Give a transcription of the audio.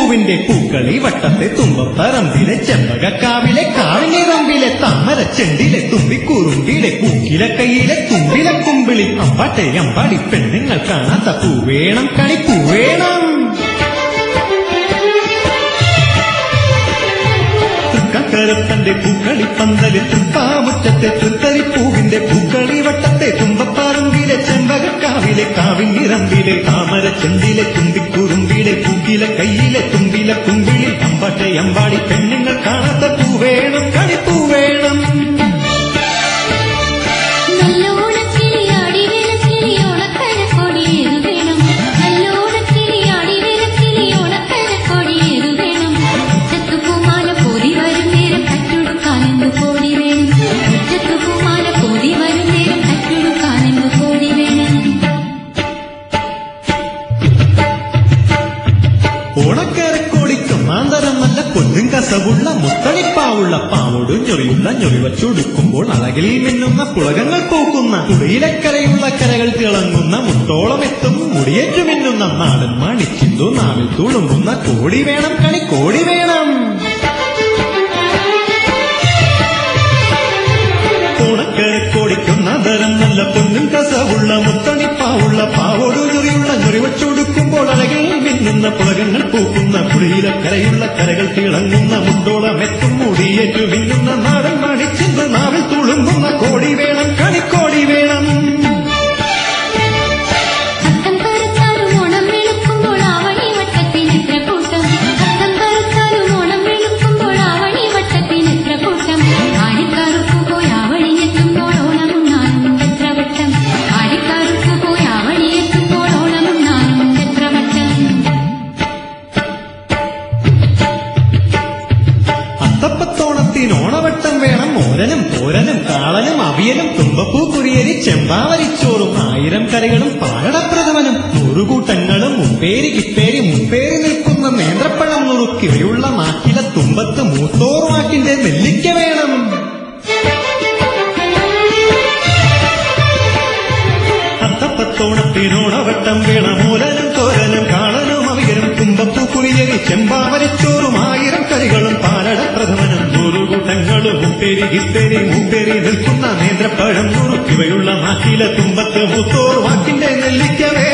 പൂവിന്റെ പൂക്കളി വട്ടത്തെ തുമ്പപ്പറമ്പിലെ ചെമ്പകക്കാവിലെ കാവിനിറമ്പിലെ താമരച്ചെണ്ടിലെ തുമ്പിക്കുറുമ്പിലെ പൂക്കിലെ കൈയിലെ തുമ്പിലെ കുമ്പിളി അമ്പാട്ടെ അമ്പാടി പെണ്ണുങ്ങൾ കാണാത്ത പൂവേണം കളിപ്പൂവേണം തൃക്കക്കരപ്പന്റെ പൂക്കളി പന്തലിൽ തൃപ്പാമുറ്റത്തെ തൃത്തരി പൂവിന്റെ പൂക്കളി വട്ടത്തെ തുമ്പപ്പറമ്പിലെ ചെമ്പകക്കാവിലെ കാവിനിറമ്പിലെ താമര ചെന്തിലെ തുമ്പിക്കുറുമ്പിലെ പൂക്കിലെ കയ്യിലെ തുമ്പിലെ കുമ്പിളിൽ അമ്പാട്ടെ അമ്പാടി പെണ്ണുങ്ങൾ കാണാത്ത പൂവേണം കളിപ്പൂവേണം നല്ലോണക്കിളിയാടി വിലക്കിളി ഓണക്കരക്കൊടി ഏതു വേണം നല്ലോണക്കിളിയാടി വിലക്കിളി ഓണക്കരക്കൊടി ഏതു വേണം മുറ്റത്തു പൂമാല പോരി വരും നേരം കറ്റുടുക്കാനെന്തു കോടി വേണം മുറ്റത്തു പൂമാല പോരി വരും നേരം കറ്റുടുക്കാനെന്തു കോടി വേണം ഓണക്കാരക്കോടിക്കും മാന്തരം നല്ല പൊന്നും കസവുള്ള മുത്തണിപ്പാവുള്ള പാവോട് ഞൊറിയുള്ള ഞൊറിവച്ചൊടുക്കുമ്പോൾ അഴകിൽ മിന്നുന്ന പുളകങ്ങൾ പൂക്കുന്ന കുടിയിലക്കരയുള്ള കരകൾ തിളങ്ങുന്ന മുത്തോളമെത്തും മുടിയേറ്റു മിന്നുന്ന നാടൻ മണിച്ചിന്തു നാവിൽ തുളുമ്പുന്ന കോടി വേണം കണി കോടി വേണം ഓണക്കരക്കോടിക്കുന്ന തരം നല്ല പൊന്നും കസവുള്ള മുത്തണിപ്പാവുള്ള പാവോട് ഞൊറിയുള്ള ഞൊറിവച്ചൊടുക്കുമ്പോൾ അഴകിൽ മിന്നുന്ന പുളകങ്ങൾ പൂക്കുന്ന പുളിയിലക്കരയുള്ള കരകൾ തിളങ്ങുന്ന മുട്ടോളമെത്തും മുടിയേറ്റു മിന്നുന്ന നാടൻ മണിച്ചിന്ത് നാവിൽ തുളുമ്പുന്ന കോടി വേണം കണിക്കോടി വേണം അത്തം കറുത്താലും ഓണം വെളുക്കുമ്പോൾ ആവണി വട്ടത്തിന് എത്ര കൂട്ടം അത്തം കറുത്താലും ഓണം വെളുക്കുമ്പോൾ ആവണി വട്ടത്തിന് എത്ര കൂട്ടം ആടിക്കറുപ്പ് പോയി ആവണി എത്തുമ്പോൾ ഓണമും നാനും എത്ര വട്ടം ആടിക്കറുപ്പ് പോയി ആവണി എത്തുമ്പോൾ ഓണമും നാനും എത്ര വട്ടം അത്തപ്പത്തോണത്തിന് ഓണവട്ടം വേണം മോരനും തോരനും കാളനും അവിയലും തുമ്പപ്പൂ കുറിയരി ചെമ്പാവരിച്ചോറും ആയിരം കറികളും പാലടപ്രഥമനും നൂറുകൂട്ടങ്ങളും മുപ്പേരി കിപ്പേരി മുപ്പേരി നിൽക്കുന്ന നേന്ത്രപ്പഴം നുറുക്കിവയുള്ള നാക്കില തുമ്പത്ത് മൂത്തോറുവാക്കിന്റെ നെല്ലിക്ക വേണം അത്തപ്പത്തോണത്തിനോണവട്ടം വേണം മൂലനും തോരനും കാളനും അവിയലും തുമ്പപ്പൂ കുറിയരി ചെമ്പാവരിച്ചോറും ആയിരം കറികളും പാലടപ്രഥമനും നൂറുകൂട്ടങ്ങളും മുപ്പേരി കിപ്പേരി മുപ്പേരി നിൽക്കുന്ന നേന്ത്രപ്പഴം നുറുക്കിവയുള്ള നാക്കിലെ തുമ്പത്ത് മൂത്തോർ വാക്കിന്റെ നെല്ലിക്ക വേണം